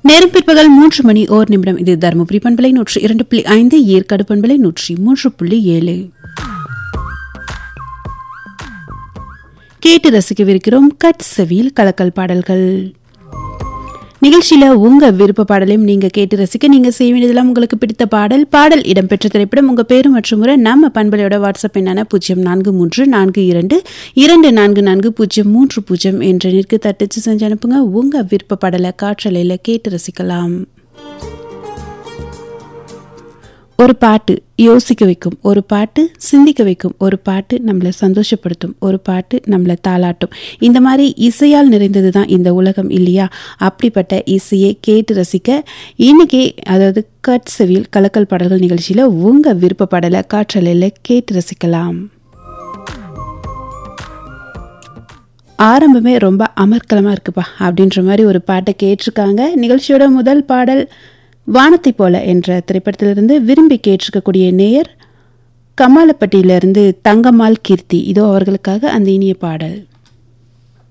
நேரம் பிற்பகல் மூன்று மணி ஓர் நிமிடம் இது தருமபுரி பண்பலை நூற்றி இரண்டு புள்ளி ஐந்து ஏற்காடு பண்பலை நூற்றி மூன்று புள்ளி ஏழு கேட்டு ரசிக்கவிருக்கிறோம் கட் செவியில் கலக்கல் பாடல்கள் நிகழ்ச்சியில உங்க விருப்ப பாடலையும் நீங்க கேட்டு ரசிக்க நீங்க செய்ய வேண்டியதெல்லாம் உங்களுக்கு பிடித்த பாடல் பாடல் இடம்பெற்ற திரைப்படம் உங்க பேரு மற்றும் முறை நம்ம பண்பலையோட வாட்ஸ்அப் எண்ணான பூஜ்ஜியம் நான்கு மூன்று நான்கு இரண்டு இரண்டு நான்கு நான்கு பூஜ்ஜியம் மூன்று பூஜ்ஜியம் என்ற நிற்கு தட்டிச்சு செஞ்சு அனுப்புங்க உங்க விருப்ப பாடலை காற்றலையில கேட்டு ரசிக்கலாம் ஒரு பாட்டு யோசிக்க வைக்கும் ஒரு பாட்டு சிந்திக்க வைக்கும் ஒரு பாட்டு நம்மளை சந்தோஷப்படுத்தும் ஒரு பாட்டு நம்மளை தாளாட்டும் இந்த மாதிரி இசையால் நிறைந்தது தான் இந்த உலகம் இல்லையா அப்படிப்பட்ட இசையை கேட்டு ரசிக்க இன்னைக்கு அதாவது கட் செவியில் கலக்கல் பாடல்கள் நிகழ்ச்சியில் உங்கள் விருப்ப பாடலை காற்றலையில் கேட்டு ரசிக்கலாம் ஆரம்பமே ரொம்ப அமர்க்கலமாக இருக்குப்பா அப்படின்ற மாதிரி ஒரு பாட்டை கேட்டிருக்காங்க நிகழ்ச்சியோட முதல் பாடல் வானத்தை போல என்ற திரைப்படத்திலிருந்து விரும்பி கேட்டிருக்கக்கூடிய நேயர் கமாலப்பட்டியிலிருந்து தங்கம்மாள் கீர்த்தி இதோ அவர்களுக்காக அந்த இனிய பாடல்